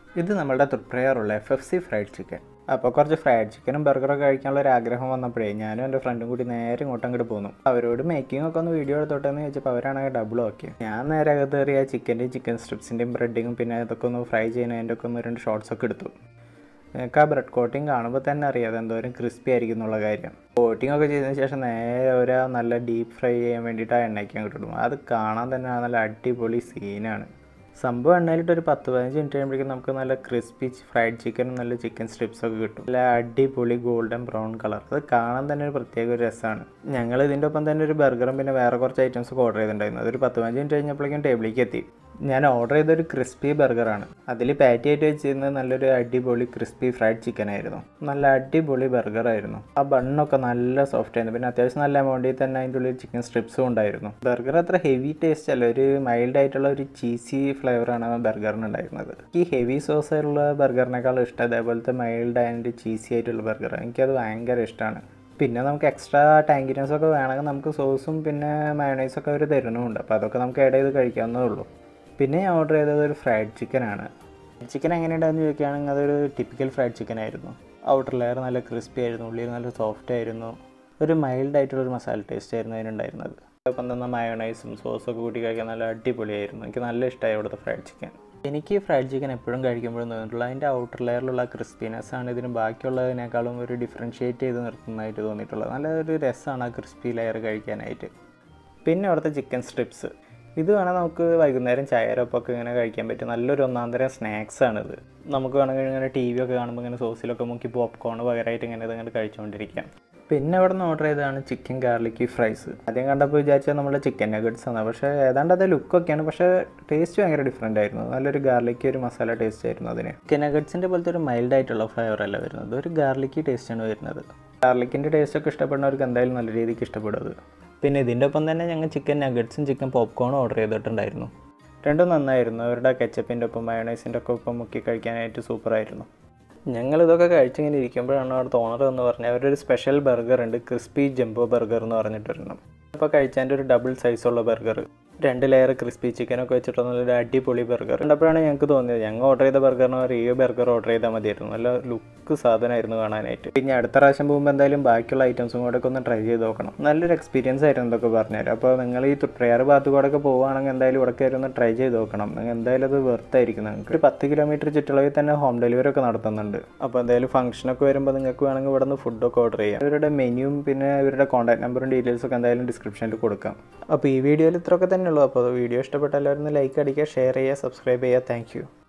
ഇത് നമ്മളുടെ തൃപ്രയാറുള്ള F F C fried chicken അപ്പോൾ കുറച്ച് ഫ്രൈഡ് ചിക്കനും ബർഗറൊക്കെ കഴിക്കാനുള്ള ഒരു ആഗ്രഹം വന്നപ്പോഴേ ഞാനും എൻ്റെ ഫ്രണ്ടും കൂടി നേരെ ഇങ്ങോട്ട് അങ്ങോട്ട് പോന്നു അവരോട് മേക്കിംഗ് ഒക്കെ ഒന്ന് വീഡിയോ എടുത്തോട്ടെ എന്ന് ചോദിച്ചപ്പോൾ അവരാണെങ്കിൽ ഡബിൾ ഓക്കെ ഞാൻ നേരെ അകത്ത് കയറിയ ചിക്കൻ്റെയും ചിക്കൻ സ്ട്രിപ്സിൻ്റെയും ബ്രെഡിങ്ങും പിന്നെ ഇതൊക്കെ ഒന്ന് ഫ്രൈ ചെയ്യുന്നതിൻ്റെ ഒക്കെ ഒന്ന് രണ്ട് ഷോർട്സ് ഒക്കെ എടുത്തു എനിക്ക് ആ ബ്രെഡ് കോട്ടിങ് കാണുമ്പോൾ തന്നെ അറിയാം എന്തോരം ക്രിസ്പി ആയിരിക്കും എന്നുള്ള കാര്യം കോട്ടിംഗ് ഒക്കെ ചെയ്തതിന് ശേഷം നേരെ ഒരു നല്ല ഡീപ്പ് ഫ്രൈ ചെയ്യാൻ വേണ്ടിയിട്ട് ആ എണ്ണയ്ക്ക് അങ്ങോട്ട് ഇടും അത് കാണാൻ തന്നെ നല്ല അടിപൊളി സീനാണ് സംഭവം എണ്ണയിലിട്ട് ഒരു പത്ത് പതിനഞ്ച് മിനിറ്റ് കഴിയുമ്പോഴേക്കും നമുക്ക് നല്ല ക്രിസ്പി ഫ്രൈഡ് ചിക്കനും നല്ല ചിക്കൻ സ്ട്രിപ്സ് ഒക്കെ കിട്ടും നല്ല അടിപൊളി ഗോൾഡൻ ബ്രൗൺ കളർ അത് കാണാൻ തന്നെ ഒരു പ്രത്യേക ഒരു രസമാണ് ഞങ്ങൾ ഇതിൻ്റെ ഒപ്പം തന്നെ ഒരു ബർഗറും പിന്നെ വേറെ കുറച്ച് ഐറ്റംസ് ഒക്കെ ഓർഡർ ചെയ്തിട്ടുണ്ടായിരുന്നു അതൊരു പത്ത് പതിനഞ്ച് മിനിറ്റ് കഴിഞ്ഞപ്പോഴേക്കും ടേബിളിലേക്ക് എത്തി ഞാൻ ഓർഡർ ചെയ്തൊരു ക്രിസ്പി ബർഗറാണ് അതിൽ പാറ്റി ആയിട്ട് വെച്ചിരുന്നത് നല്ലൊരു അടിപൊളി ക്രിസ്പി ഫ്രൈഡ് ചിക്കൻ ആയിരുന്നു നല്ല അടിപൊളി ബർഗറായിരുന്നു ആ ബണ്ണൊക്കെ നല്ല സോഫ്റ്റ് ആയിരുന്നു പിന്നെ അത്യാവശ്യം നല്ല എമൗണ്ടിൽ തന്നെ അതിൻ്റെ ഉള്ളിൽ ചിക്കൻ സ്ട്രിപ്സും ഉണ്ടായിരുന്നു ബർഗർ അത്ര ഹെവി ടേസ്റ്റ് അല്ല ഒരു മൈൽഡ് ആയിട്ടുള്ള ഒരു ചീസി ഫ്ലേവറാണ് ആ ബർഗറിന് ഉണ്ടായിരുന്നത് ഈ ഹെവി സോസുള്ള ബർഗറിനേക്കാളും ഇഷ്ടം അതേപോലത്തെ മൈൽഡ് ആൻഡ് ചീസി ആയിട്ടുള്ള ബർഗർ എനിക്കത് ഭയങ്കര ഇഷ്ടമാണ് പിന്നെ നമുക്ക് എക്സ്ട്രാ ടാങ്കിനസ് ഒക്കെ വേണമെങ്കിൽ നമുക്ക് സോസും പിന്നെ മയണൈസൊക്കെ അവർ തരുന്നുമുണ്ട് അപ്പോൾ അതൊക്കെ നമുക്ക് ആഡ് ചെയ്ത് കഴിക്കാവുന്നതേ ഉള്ളൂ പിന്നെ ഞാൻ ഓർഡർ ചെയ്തത് ഒരു ഫ്രൈഡ് ചിക്കനാണ് ചിക്കൻ എങ്ങനെയുണ്ടായിരുന്നു ചോദിക്കുകയാണെങ്കിൽ അതൊരു ടിപ്പിക്കൽ ഫ്രൈഡ് ചിക്കൻ ആയിരുന്നു ഔട്ടർ ലെയർ നല്ല ക്രിസ്പി ആയിരുന്നു ഉള്ളിൽ നല്ല സോഫ്റ്റ് ആയിരുന്നു ഒരു മൈൽഡ് ആയിട്ടുള്ള ഒരു മസാല ടേസ്റ്റ് ആയിരുന്നു അതിനുണ്ടായിരുന്നത് ഒപ്പം തന്നെ മയോണൈസും സോസൊക്കെ കൂട്ടി കഴിക്കാൻ നല്ല അടിപൊളിയായിരുന്നു എനിക്ക് നല്ല ഇഷ്ടമായി അവിടുത്തെ ഫ്രൈഡ് ചിക്കൻ എനിക്ക് ഫ്രൈഡ് ചിക്കൻ എപ്പോഴും കഴിക്കുമ്പോഴും തോന്നിയിട്ടുള്ള അതിൻ്റെ ഔട്ടർ ലെയറിലുള്ള ക്രിസ്പിനെസ് ആണ് ഇതിന് ബാക്കിയുള്ളതിനേക്കാളും ഒരു ഡിഫറൻഷ്യേറ്റ് ചെയ്ത് നിർത്തുന്നതായിട്ട് തോന്നിയിട്ടുള്ളത് നല്ലൊരു രസമാണ് ആ ക്രിസ്പി ലെയർ കഴിക്കാനായിട്ട് പിന്നെ അവിടുത്തെ ചിക്കൻ സ്ട്രിപ്സ് ഇത് വേണേൽ നമുക്ക് വൈകുന്നേരം ചായരൊപ്പമൊക്കെ ഇങ്ങനെ കഴിക്കാൻ പറ്റും നല്ലൊരു ഒന്നാം തരം സ്നാക്സ് ആണിത് നമുക്ക് വേണമെങ്കിൽ ഇങ്ങനെ ടി വി ഒക്കെ കാണുമ്പോൾ ഇങ്ങനെ സോസിലൊക്കെ മുക്കി പോപ്കോൺ പകരമായിട്ട് ഇങ്ങനെ ഇതങ്ങനെ കഴിച്ചുകൊണ്ടിരിക്കാം പിന്നെ അവിടെ നിന്ന് ഓർഡർ ചെയ്തതാണ് ചിക്കൻ ഗാർലിക് ഫ്രൈസ് ആദ്യം കണ്ടപ്പോൾ വിചാരിച്ചാൽ നമ്മുടെ ചിക്കൻ നഗറ്റ്സ് ആണ് പക്ഷേ ഏതാണ്ട് അത് ലുക്കൊക്കെയാണ് പക്ഷേ ടേസ്റ്റ് ഭയങ്കര ഡിഫറെൻ്റ് ആയിരുന്നു നല്ലൊരു ഗാർലിക് ഒരു മസാല ടേസ്റ്റ് ആയിരുന്നു അതിന് ചിക്കൻ നഗറ്റ്സിൻ്റെ പോലത്തെ ഒരു മൈൽഡ് ആയിട്ടുള്ള ഫ്ലേവർ അല്ല വരുന്നത് ഒരു ഗാർലിക് ടേസ്റ്റാണ് വരുന്നത് ഗാർലിക്കിൻ്റെ ടേസ്റ്റ് ഒക്കെ ഇഷ്ടപ്പെടുന്നവർക്ക് എന്തായാലും നല്ല രീതിക്ക് ഇഷ്ടപ്പെടും അത് പിന്നെ ഇതിൻ്റെ ഒപ്പം തന്നെ ഞങ്ങൾ ചിക്കൻ നഗറ്റ്സും ചിക്കൻ പോപ്കോണും ഓർഡർ ചെയ്തിട്ടുണ്ടായിരുന്നു രണ്ടും നന്നായിരുന്നു അവരുടെ കെച്ചപ്പിൻ്റെ ഒപ്പം മയോണൈസിൻ്റെ ഒക്കെ ഒപ്പം മുക്കി കഴിക്കാനായിട്ട് സൂപ്പറായിരുന്നു ഞങ്ങൾ ഇതൊക്കെ കഴിച്ചിങ്ങനെ ഇരിക്കുമ്പോഴാണ് അവിടുത്തെ ഓണർ എന്ന് പറഞ്ഞാൽ അവരുടെ ഒരു സ്പെഷ്യൽ ബർഗർ ഉണ്ട് ക്രിസ്പി ജംബോ ബർഗർ എന്ന് പറഞ്ഞിട്ടൊരെണ്ണം അപ്പോൾ കഴിച്ചതിൻ്റെ ഒരു ഡബിൾ സൈസുള്ള ബർഗർ രണ്ട് ലെയർ ക്രിസ്പി ചിക്കനൊക്കെ വെച്ചിട്ട് നല്ലൊരു അടിപൊളി ബർഗർ കണ്ടപ്പോഴാണ് ഞങ്ങൾക്ക് തോന്നിയത് ഞങ്ങൾ ഓർഡർ ചെയ്ത ബർഗറിന് ഒരു ഈ ബർഗർ ഓർഡർ ചെയ്താൽ മതിയായിരുന്നു നല്ല ലുക്ക് സാധനമായിരുന്നു കാണാനായിട്ട് പിന്നെ അടുത്ത പ്രാവശ്യം പോകുമ്പോൾ എന്തായാലും ബാക്കിയുള്ള ഐറ്റംസും കൂടെ ഒക്കെ ഒന്ന് ട്രൈ ചെയ്ത് നോക്കണം നല്ലൊരു എക്സ്പീരിയൻസ് ആയിരുന്നു ഇതൊക്കെ പറഞ്ഞുതരാം അപ്പോൾ നിങ്ങൾ ഈ തുട്രയാറ് ഭാഗത്ത് കൂടെ ഒക്കെ പോവുകയാണെങ്കിൽ എന്തായാലും ഇവിടെ കയറി ഒന്ന് ട്രൈ ചെയ്ത് നോക്കണം നിങ്ങൾ എന്തായാലും അത് വെർത്തായിരിക്കും നിങ്ങൾക്ക് ഒരു പത്ത് കിലോമീറ്റർ ചുറ്റളവിൽ തന്നെ ഹോം ഡെലിവറി ഒക്കെ നടത്തുന്നുണ്ട് അപ്പോൾ എന്തായാലും ഫംഗ്ഷനൊക്കെ വരുമ്പോൾ നിങ്ങൾക്ക് വേണമെങ്കിൽ ഇവിടെ നിന്ന് ഫുഡൊക്കെ ഓർഡർ ചെയ്യാം ഇവരുടെ മെനുവും പിന്നെ ഇവരുടെ കോൺടാക്ട് നമ്പറും ഡീറ്റെയിൽസും ഒക്കെ എന്തായാലും ഡിസ്ക്രിപ്ഷനിൽ കൊടുക്കാം അപ്പോൾ ഈ വീഡിയോയിൽ ഇത്രയൊക്കെ തന്നെ ഉള്ളൂ അപ്പോൾ വീഡിയോ ഇഷ്ടപ്പെട്ട എല്ലാവരും ലൈക്ക് അടിക്കുക ഷെയർ ചെയ്യുക സബ്സ്ക്രൈബ് ചെയ്യുക താങ്ക്